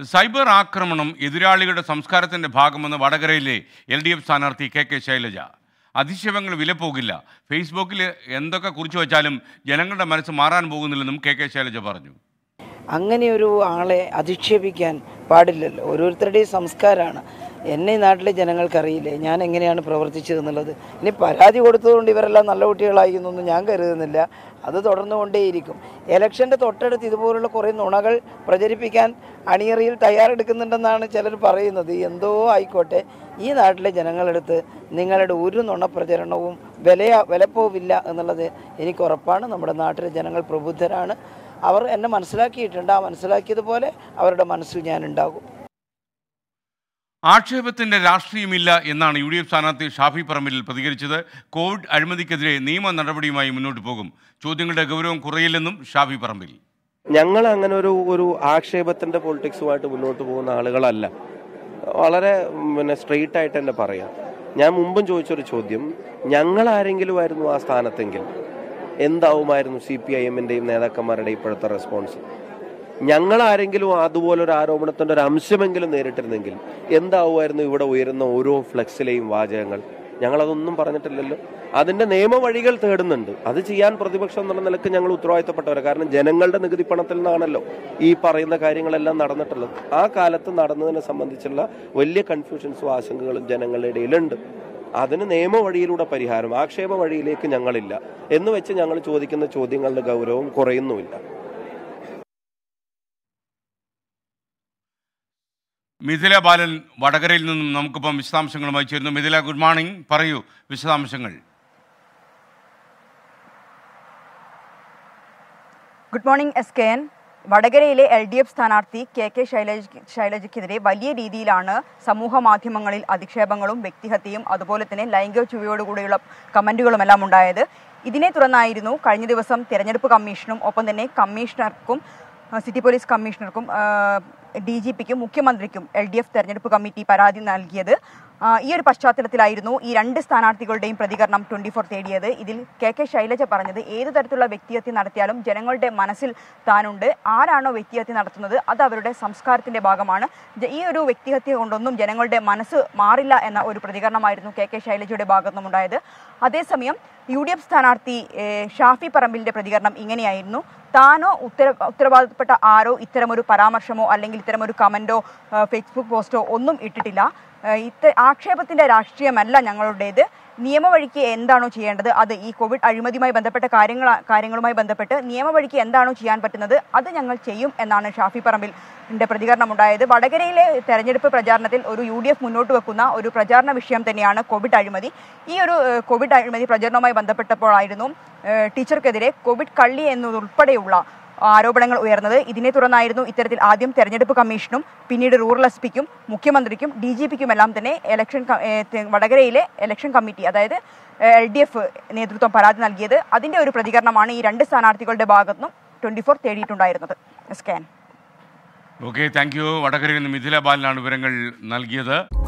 cyber ആക്രമണം എതിരാളികളുടെ സംസ്കാരത്തിന്റെ ഭാഗമെന്ന് വടകരയിലെ എൽ ഡി എഫ് സ്ഥാനാർത്ഥി കെ കെ ശൈലജ അതിശയങ്ങൾ വിലപ്പോകില്ല ഫേസ്ബുക്കിൽ എന്തൊക്കെ കുറിച്ചു വച്ചാലും ജനങ്ങളുടെ മനസ്സ് മാറാൻ പോകുന്നില്ലെന്നും കെ കെ ശൈലജ പറഞ്ഞു അങ്ങനെ ഒരു ആളെ അധിക്ഷേപിക്കാൻ പാടില്ലല്ലോ ഓരോരുത്തരുടെയും സംസ്കാരമാണ് എന്നെ ഈ നാട്ടിലെ ജനങ്ങൾക്കറിയില്ലേ ഞാൻ എങ്ങനെയാണ് പ്രവർത്തിച്ചതെന്നുള്ളത് ഇനി പരാതി കൊടുത്തതുകൊണ്ട് ഇവരെല്ലാം നല്ല കുട്ടികളായി എന്നൊന്നും ഞാൻ കരുതുന്നില്ല അത് തുടർന്നുകൊണ്ടേയിരിക്കും ഇലക്ഷൻ്റെ തൊട്ടടുത്ത് ഇതുപോലുള്ള കുറേ നുണകൾ പ്രചരിപ്പിക്കാൻ അണിയറിയിൽ തയ്യാറെടുക്കുന്നുണ്ടെന്നാണ് ചിലർ പറയുന്നത് എന്തോ ആയിക്കോട്ടെ ഈ നാട്ടിലെ ജനങ്ങളെടുത്ത് നിങ്ങളുടെ ഒരു നുണ പ്രചരണവും വിലയാ വിലപ്പോവില്ല എന്നുള്ളത് എനിക്ക് ഉറപ്പാണ് നമ്മുടെ നാട്ടിലെ ജനങ്ങൾ പ്രബുദ്ധരാണ് അവർ എന്നെ മനസ്സിലാക്കിയിട്ടുണ്ട് ആ മനസ്സിലാക്കിയതുപോലെ അവരുടെ മനസ്സിൽ ഞാൻ ഉണ്ടാകും ആക്ഷേപത്തിന്റെ രാഷ്ട്രീയമില്ല എന്നാണ് യു ഡി എഫ് സ്ഥാനാർത്ഥി ഷാഫി പറമ്പിൽ പ്രതികരിച്ചത് കോവിഡ് അഴിമതിക്കെതിരെ നിയമ നടപടിയുമായി മുന്നോട്ട് പോകും ചോദ്യങ്ങളുടെ ഗൗരവം കുറയില്ലെന്നും ഷാഫി പറമ്പിൽ ഞങ്ങൾ അങ്ങനെ ഒരു ഒരു ആക്ഷേപത്തിന്റെ പൊളിറ്റിക്സുമായിട്ട് മുന്നോട്ട് പോകുന്ന ആളുകളല്ല വളരെ ഉം, പിന്നെ സ്ട്രെയിറ്റ് ആയിട്ട് തന്നെ പറയാം ഞാൻ മുമ്പും ചോദിച്ചൊരു ചോദ്യം ഞങ്ങൾ ആരെങ്കിലും ആയിരുന്നു ആ സ്ഥാനത്തെങ്കിൽ എന്താവുമായിരുന്നു സി പി ഐ എമ്മിൻ്റെയും നേതാക്കന്മാരുടെയും ഇപ്പോഴത്തെ റെസ്പോൺസ് ഞങ്ങൾ ആരെങ്കിലും അതുപോലൊരു ആരോപണത്തിൻ്റെ ഒരു അംശമെങ്കിലും നേരിട്ടിരുന്നെങ്കിൽ എന്താവുമായിരുന്നു ഇവിടെ ഉയരുന്ന ഓരോ ഫ്ലെക്സിലെയും വാചകങ്ങൾ ഞങ്ങളതൊന്നും പറഞ്ഞിട്ടില്ലല്ലോ അതിന്റെ നിയമവഴികൾ തേടുന്നുണ്ട് അത് ചെയ്യാൻ പ്രതിപക്ഷം എന്നുള്ള നിലക്ക് ഞങ്ങൾ ഉത്തരവാദിത്തപ്പെട്ടവരാണ് കാരണം ജനങ്ങളുടെ നികുതി പണത്തിൽ നിന്നാണല്ലോ ഈ പറയുന്ന കാര്യങ്ങളെല്ലാം നടന്നിട്ടുള്ളത് ആ കാലത്ത് നടന്നതിനെ സംബന്ധിച്ചുള്ള വലിയ കൺഫ്യൂഷൻസും ആശങ്കകളും ജനങ്ങളുടെ ഇടയിലുണ്ട് അതിന് നിയമവഴിയിലൂടെ പരിഹാരം ആക്ഷേപ വഴിയിലേക്ക് ഞങ്ങളില്ല എന്ന് വെച്ച് ഞങ്ങൾ ചോദിക്കുന്ന ചോദ്യങ്ങളുടെ ഗൗരവം കുറയുന്നുമില്ല മിഥില ബാലൻ വടകരയിൽ നിന്നും നമുക്കിപ്പം വിശദാംശങ്ങളുമായി ചേരുന്നു മിഥില ഗുഡ് മോർണിംഗ് പറയൂ വിശദാംശങ്ങൾ good morning S K N വടകരയിലെ എൽ ഡി എഫ് സ്ഥാനാർത്ഥി കെ കെ ശൈലജ ശൈലജയ്ക്കെതിരെ വലിയ രീതിയിലാണ് സമൂഹ മാധ്യമങ്ങളിൽ അധിക്ഷേപങ്ങളും വ്യക്തിഹത്യയും അതുപോലെ തന്നെ ലൈംഗിക ചുവയോടുകൂടിയുള്ള കമന്റുകളുമെല്ലാം ഉണ്ടായത് ഇതിനെ തുടർന്നായിരുന്നു കഴിഞ്ഞ ദിവസം തിരഞ്ഞെടുപ്പ് കമ്മീഷനും ഒപ്പം തന്നെ കമ്മീഷണർക്കും ആ, സിറ്റി പോലീസ് കമ്മീഷണർക്കും ഡി ജി പിക്കും മുഖ്യമന്ത്രിക്കും എൽ ഡി എഫ് തെരഞ്ഞെടുപ്പ് കമ്മിറ്റി പരാതി നൽകിയത് ആ, ഈ ഒരു പശ്ചാത്തലത്തിലായിരുന്നു ഈ രണ്ട് സ്ഥാനാർത്ഥികളുടെയും പ്രതികരണം ട്വന്റി ഫോർ തേടിയത് ഇതിൽ കെ കെ ശൈലജ പറഞ്ഞത് ഏത് തരത്തിലുള്ള വ്യക്തിഹത്യ നടത്തിയാലും ജനങ്ങളുടെ മനസ്സിൽ താനുണ്ട് ആരാണോ വ്യക്തിഹത്യ നടത്തുന്നത് അത് അവരുടെ സംസ്കാരത്തിന്റെ ഭാഗമാണ് ജ- ഈ ഒരു വ്യക്തിഹത്യ കൊണ്ടൊന്നും ജനങ്ങളുടെ മനസ്സ് മാറില്ല എന്ന ഒരു പ്രതികരണമായിരുന്നു കെ കെ ശൈലജയുടെ ഭാഗത്തുനിന്നും ഉണ്ടായത് അതേസമയം യു ഡി എഫ് സ്ഥാനാർത്ഥി ഏ, ഷാഫി പറമ്പിലിന്റെ പ്രതികരണം ഇങ്ങനെയായിരുന്നു താനോ ഉത്തര ഉത്തരവാദിത്തപ്പെട്ട ആരോ ഇത്തരമൊരു പരാമർശമോ അല്ലെങ്കിൽ ഇത്തരമൊരു കമന്റോ ആ, ഫേസ്ബുക്ക് പോസ്റ്റോ ഒന്നും ഇട്ടിട്ടില്ല ആ, ഇത്ത ആക്ഷേപത്തിന്റെ രാഷ്ട്രീയമല്ല ഞങ്ങളുടേത് നിയമവഴിക്ക് എന്താണോ ചെയ്യേണ്ടത് അത് ഈ കോവിഡ് അഴിമതിയുമായി ബന്ധപ്പെട്ട കാര്യങ്ങൾ കാര്യങ്ങളുമായി ബന്ധപ്പെട്ട് നിയമവഴിക്ക് എന്താണോ ചെയ്യാൻ പറ്റുന്നത് അത് ഞങ്ങൾ ചെയ്യും എന്നാണ് ഷാഫി പറമ്പിൽ ന്റെ പ്രതികരണം ഉണ്ടായത് വടകരയിലെ തെരഞ്ഞെടുപ്പ് പ്രചാരണത്തിൽ ഒരു യു ഡി എഫ് മുന്നോട്ട് വെക്കുന്ന ഒരു പ്രചാരണ വിഷയം തന്നെയാണ് കോവിഡ് അഴിമതി ഈ ഒരു ഏഹ്, കോവിഡ് അഴിമതി പ്രചരണവുമായി ബന്ധപ്പെട്ടപ്പോഴായിരുന്നു ഏഹ്, ടീച്ചർക്കെതിരെ കോവിഡ് കള്ളി എന്നതുൾപ്പെടെയുള്ള ആരോപണങ്ങൾ ഉയർന്നത് ഇതിനെ തുടർന്നായിരുന്നു ഇത്തരത്തിൽ ആദ്യം തെരഞ്ഞെടുപ്പ് കമ്മീഷനും പിന്നീട് റൂറൽ എസ് പിക്കും മുഖ്യമന്ത്രിക്കും ഡി ജി പിക്കും എല്ലാം തന്നെ ഇലക്ഷൻ ക- ഏഹ് തെ- വടകരയിലെ ഇലക്ഷൻ കമ്മിറ്റി അതായത് എൽ ഡി എഫ് നേതൃത്വം പരാതി നൽകിയത് അതിന്റെ ഒരു പ്രതികരണമാണ് ഈ രണ്ട് സ്ഥാനാർത്ഥികളുടെ ഭാഗത്തുനിന്നും ട്വന്റി ഫോർ തേടിയിട്ടുണ്ടായിരുന്നത് സ്കാൻ ഓക്കെ താങ്ക് യു വടകരയിൽ നിന്ന് മിഥില ബാലനാണ് വിവരങ്ങൾ നൽകിയത്